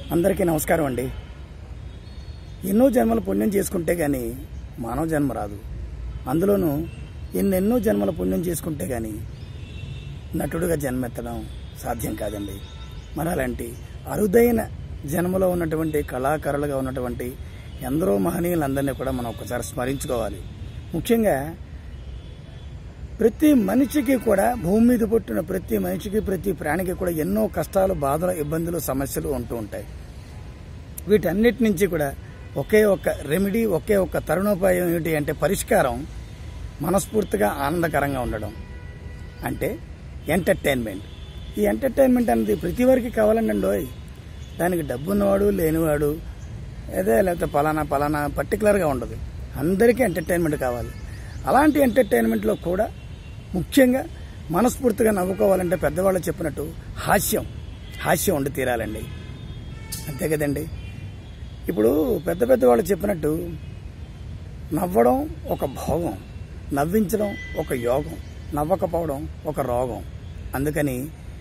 అందరికీ నమస్కారం అండి ఎన్నో జన్మల పుణ్యం చేసుకుంటే గాని మానవ జన్మ రాదు అందులోనూ ఎన్నెన్నో జన్మల పుణ్యం చేసుకుంటే గాని నటుడుగా జన్మెత్తడం సాధ్యం కాదండి మరి అలాంటి అరుదైన జన్మలో ఉన్నటువంటి కళాకారులుగా ఉన్నటువంటి ఎందరో మహనీయులందరినీ కూడా మనం ఒక్కసారి స్మరించుకోవాలి ముఖ్యంగా ప్రతి మనిషికి కూడా భూమి మీద పుట్టిన ప్రతి మనిషికి ప్రతి ప్రాణికి కూడా ఎన్నో కష్టాలు బాధలు ఇబ్బందులు సమస్యలు ఉంటూ ఉంటాయి వీటన్నిటి నుంచి కూడా ఒకే ఒక్క రెమెడీ ఒకే ఒక్క తరుణోపాయం ఏమిటి అంటే పరిష్కారం మనస్ఫూర్తిగా ఆనందకరంగా ఉండడం అంటే ఎంటర్టైన్మెంట్ ఈ ఎంటర్టైన్మెంట్ అనేది ప్రతి వారికి కావాలండి అండోయ్ దానికి డబ్బు ఉన్నవాడు లేనివాడు అదే లేకపోతే పలానా పలానా పర్టికులర్గా ఉండదు అందరికీ ఎంటర్టైన్మెంట్ కావాలి అలాంటి ఎంటర్టైన్మెంట్లో కూడా ముఖ్యంగా మనస్ఫూర్తిగా నవ్వుకోవాలంటే పెద్దవాళ్ళు చెప్పినట్టు హాస్యం హాస్యం ఉండి తీరాలండి అంతే కదండి ఇప్పుడు పెద్ద పెద్ద వాళ్ళు చెప్పినట్టు నవ్వడం ఒక భోగం నవ్వించడం ఒక యోగం నవ్వకపోవడం ఒక రోగం అందుకని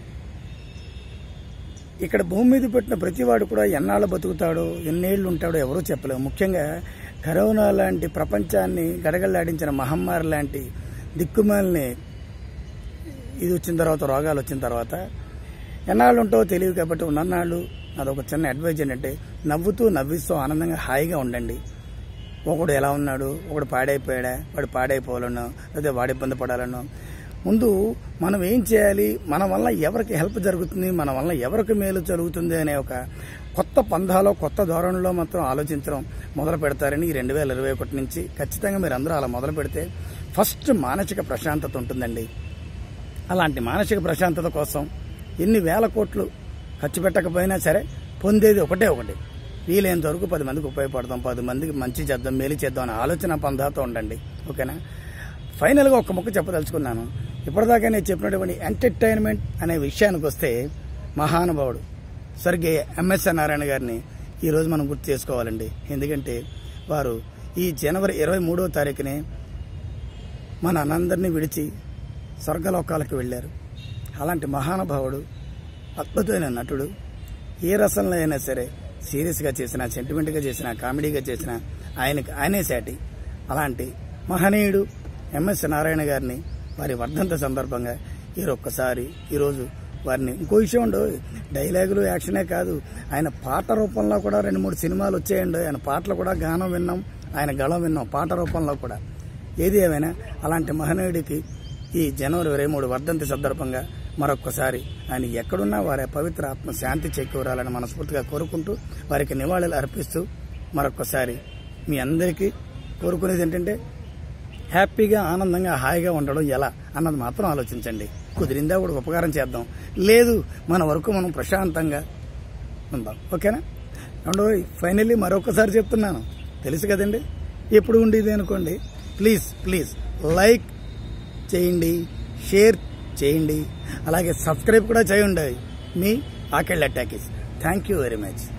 ఇక్కడ భూమి మీద పెట్టిన ప్రతివాడు కూడా ఎన్నాళ్ళు బతుకుతాడో ఎన్నేళ్ళు ఉంటాడో ఎవరూ చెప్పలేము ముఖ్యంగా కరోనా లాంటి ప్రపంచాన్ని గడగడలాడించిన మహమ్మారి లాంటి దిక్కుమాలని ఇది వచ్చిన తర్వాత రోగాలు వచ్చిన తర్వాత ఎన్నాళ్ళు ఉంటావో తెలియదు కాబట్టి ఉన్నన్నాళ్ళు అదొక చిన్న అడ్వైజ్ ఏంటంటే నవ్వుతూ నవ్విస్తూ ఆనందంగా హాయిగా ఉండండి ఒకడు ఎలా ఉన్నాడు ఒకడు పాడైపోయాడా వాడు పాడైపోవాలనో లేదా వాడు ఇబ్బంది పడాలనో ముందు మనం ఏం చేయాలి మన వల్ల ఎవరికి హెల్ప్ జరుగుతుంది మన వల్ల ఎవరికి మేలు జరుగుతుంది అనే ఒక కొత్త పంధాలో కొత్త ధోరణిలో మాత్రం ఆలోచించడం మొదలు పెడతారని ఈ రెండు వేల ఇరవై ఒకటి నుంచి ఖచ్చితంగా మీరు అందరూ అలా మొదలు పెడితే ఫస్ట్ మానసిక ప్రశాంతత ఉంటుందండి అలాంటి మానసిక ప్రశాంతత కోసం ఎన్ని వేల కోట్లు ఖర్చు పెట్టకపోయినా సరే పొందేది ఒకటే ఒకటి వీలైనంత వరకు పది మందికి ఉపయోగపడదాం పది మందికి మంచి చేద్దాం మేలు చేద్దాం అనే ఆలోచన పందాతో ఉండండి ఓకేనా ఫైనల్గా ఒక ముక్క చెప్పదలుచుకున్నాను ఇప్పటిదాకా నేను చెప్పినటువంటి ఎంటర్టైన్మెంట్ అనే విషయానికి వస్తే మహానుభావుడు స్వర్గీయ ఎంఎస్ఎన్ నారాయణ గారిని ఈరోజు మనం గుర్తు చేసుకోవాలండి ఎందుకంటే వారు ఈ జనవరి ఇరవై మూడో తారీఖునే మన అందరినీ విడిచి స్వర్గలోకాలకు వెళ్ళారు అలాంటి మహానుభావుడు అద్భుతమైన నటుడు ఏ రసంలో అయినా సరే సీరియస్గా చేసినా సెంటిమెంట్గా చేసినా కామెడీగా చేసినా ఆయనకి ఆయనే సాటి అలాంటి మహనీయుడు ఎంఎస్ నారాయణ గారిని వారి వర్ధంత సందర్భంగా ఈరొక్కసారి ఈరోజు వారిని ఇంకో విషయం ఉండు డైలాగులు యాక్షనే కాదు ఆయన పాట రూపంలో కూడా రెండు మూడు సినిమాలు వచ్చాయండి ఆయన పాటలు కూడా గానం విన్నాం ఆయన గళం విన్నాం పాట రూపంలో కూడా ఏది ఏమైనా అలాంటి మహనీయుడికి ఈ జనవరి ఇరవై మూడు వర్ధంతి సందర్భంగా మరొక్కసారి ఆయన ఎక్కడున్నా వారి పవిత్ర ఆత్మ శాంతి చేకూరాలని మనస్ఫూర్తిగా కోరుకుంటూ వారికి నివాళులు అర్పిస్తూ మరొక్కసారి మీ అందరికీ కోరుకునేది ఏంటంటే హ్యాపీగా ఆనందంగా హాయిగా ఉండడం ఎలా అన్నది మాత్రం ఆలోచించండి కుదిరిందా కూడా ఉపకారం చేద్దాం లేదు మన వరకు మనం ప్రశాంతంగా ఉందాం ఓకేనా అండ్ ఫైనల్లీ మరొకసారి చెప్తున్నాను తెలుసు కదండి ఎప్పుడు ఉండేది అనుకోండి ప్లీజ్ ప్లీజ్ లైక్ చేయండి షేర్ చేయండి అలాగే సబ్స్క్రైబ్ కూడా చేయండి మీ Akella talkies thank you very much